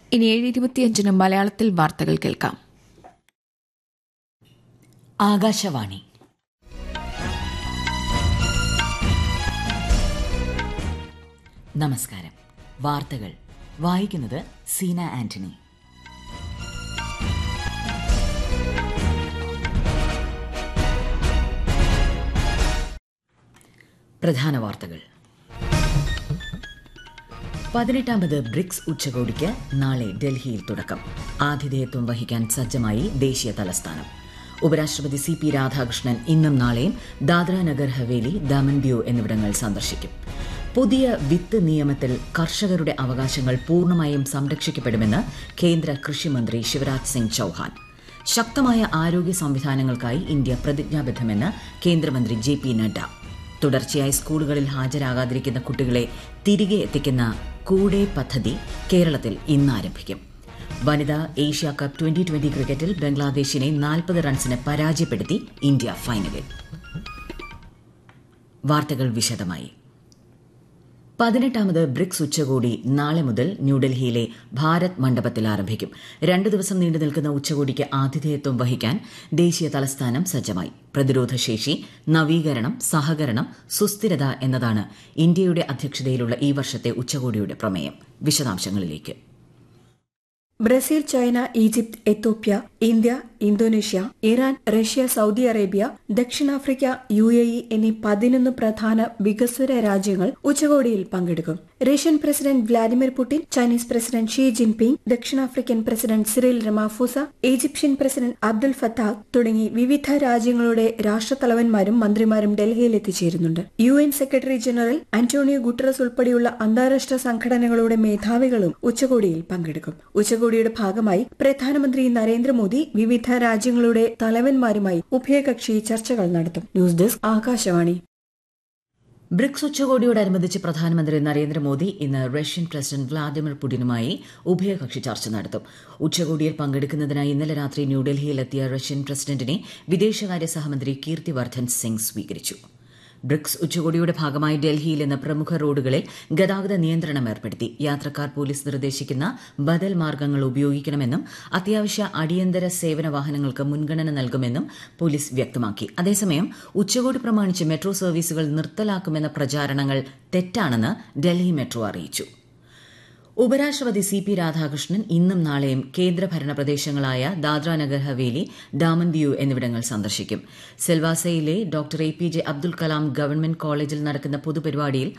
ഇനി ഏഴ് ഇരുപത്തിയഞ്ചിന് മലയാളത്തിൽ വാർത്തകൾ കേൾക്കാം ആകാശവാണി നമസ്കാരം വാർത്തകൾ വായിക്കുന്നത് സീന ആന്റണി പ്രധാന വാർത്തകൾ പതിനെട്ടാമത് ബ്രിക്സ് ഉച്ചകോടിക്ക് നാളെ ഡൽഹിയിൽ തുടക്കം ആതിഥേയത്വം വഹിക്കാൻ സജ്ജമായി ദേശീയ തലസ്ഥാനം ഉപരാഷ്ട്രപതി സി പി രാധാകൃഷ്ണൻ ഇന്നും നാളെയും ദാദ്ര നഗർ ഹവേലി ദമൻ ദിയു എന്നിവിടങ്ങൾ സന്ദർശിക്കും പുതിയ വിത്ത് നിയമത്തിൽ കർഷകരുടെ അവകാശങ്ങൾ പൂർണ്ണമായും സംരക്ഷിക്കപ്പെടുമെന്ന് കേന്ദ്ര കൃഷിമന്ത്രി ശിവരാജ് സിംഗ് ചൌഹാൻ ശക്തമായ ആരോഗ്യ സംവിധാനങ്ങൾക്കായി ഇന്ത്യ പ്രതിജ്ഞാബദ്ധമെന്ന് കേന്ദ്രമന്ത്രി ജെ പി നഡ്ഡ തുടർച്ചയായി സ്കൂളുകളിൽ ഹാജരാകാതിരിക്കുന്ന കുട്ടികളെ തിരികെ എത്തിക്കുന്ന കൂടെ പദ്ധതി കേരളത്തിൽ ഇന്ന് ആരംഭിക്കും വനിതാ ഏഷ്യ കപ്പ് ട്വന്റി ട്വന്റി ക്രിക്കറ്റിൽ ബംഗ്ലാദേശിനെ നാൽപ്പത് റൺസിന് പരാജയപ്പെടുത്തി ഇന്ത്യ ഫൈനലിൽ വാർത്തകൾ വിശദമായി പതിനെട്ടാമത് ബ്രിക്സ് ഉച്ചകോടി നാളെ മുതൽ ന്യൂഡൽഹിയിലെ ഭാരത് മണ്ഡപത്തിൽ ആരംഭിക്കും രണ്ടു ദിവസം നീണ്ടു നിൽക്കുന്ന ഉച്ചകോടിക്ക് ആതിഥേയത്വം വഹിക്കാൻ ദേശീയ തലസ്ഥാനം സജ്ജമായി പ്രതിരോധശേഷി നവീകരണം സഹകരണം സുസ്ഥിരത എന്നതാണ് ഇന്ത്യയുടെ അധ്യക്ഷതയിലുള്ള ഈ വർഷത്തെ ഉച്ചകോടിയുടെ പ്രമേയം വിശദാംശങ്ങളിലേക്ക് Brazil China Egypt Ethiopia India Indonesia Iran Russia Saudi Arabia ദക്ഷിണാഫ്രിക്ക യു എ ഇ എന്നീ പതിനൊന്ന് പ്രധാന വികസ്വര രാജ്യങ്ങൾ ഉച്ചകോടിയിൽ പങ്കെടുക്കും Russian president Vladimir Putin Chinese president Xi Jinping ദക്ഷിണാഫ്രിക്കൻ president Cyril Ramaphosa Egyptian president Abdul Fattah തുടങ്ങി വിവിധ രാജ്യങ്ങളുടെ രാഷ്ട്രത്തലവന്മാരും മന്ത്രിമാരും ഡൽഹിയിൽ എത്തിച്ചേരുന്നുണ്ട് U N secretary general Antonio Guterres ഉൾപ്പെടെയുള്ള അന്താരാഷ്ട്ര സംഘടനകളുടെ മേധാവികളും ഉച്ചകോടിയിൽ പങ്കെടുക്കും ഉച്ചകോടിയുടെ ഭാഗമായി പ്രധാനമന്ത്രി നരേന്ദ്രമോദി വിവിധ രാജ്യങ്ങളുടെ തലവന്മാരുമായി ഉഭയകക്ഷി ചർച്ചകൾ നടത്തും ന്യൂസ് ഡെസ്ക് ആകാശവാണി ബ്രിക്സ് ഉച്ചകോടിയോടനുബന്ധിച്ച് പ്രധാനമന്ത്രി നരേന്ദ്രമോദി ഇന്ന് റഷ്യൻ പ്രസിഡന്റ് വ്ളാദിമിർ പുടിനുമായി ഉഭയകക്ഷി ചർച്ച നടത്തും ഉച്ചകോടിയിൽ പങ്കെടുക്കുന്നതിനായി ഇന്നലെ രാത്രി ന്യൂഡൽഹിയിലെത്തിയ റഷ്യൻ പ്രസിഡന്റിനെ വിദേശകാര്യ സഹമന്ത്രി കീർത്തിവർദ്ധൻ സിംഗ് സ്വീകരിച്ചു ബ്രിക്സ് ഉച്ചകോടിയുടെ ഭാഗമായി ഡൽഹിയിൽ ഇന്ന് പ്രമുഖ റോഡുകളിൽ ഗതാഗത നിയന്ത്രണം ഏർപ്പെടുത്തി യാത്രക്കാർ പോലീസ് നിർദ്ദേശിക്കുന്ന ബദൽ മാർഗ്ഗങ്ങൾ ഉപയോഗിക്കണമെന്നും അത്യാവശ്യ അടിയന്തര സേവന വാഹനങ്ങൾക്ക് മുൻഗണന നൽകുമെന്നും പോലീസ് വ്യക്തമാക്കി അതേസമയം ഉച്ചകോടി പ്രമാണിച്ച് മെട്രോ സർവീസുകൾ നിർത്തലാക്കുമെന്ന പ്രചാരണങ്ങൾ തെറ്റാണെന്ന് ഡൽഹി മെട്രോ അറിയിച്ചു ഉപരാഷ്ട്രപതി സി പി രാധാകൃഷ്ണൻ ഇന്നും നാളെയും കേന്ദ്രഭരണ പ്രദേശങ്ങളായ ദാദ്ര നഗർ ഹവേലി ഡാമൻ ദിയു എന്നിവിടങ്ങൾ സന്ദർശിക്കും സെൽവാസയിലെ doctor A P J Abdul Kalam government കോളേജിൽ നടക്കുന്ന പൊതുപരിപാടിയിൽ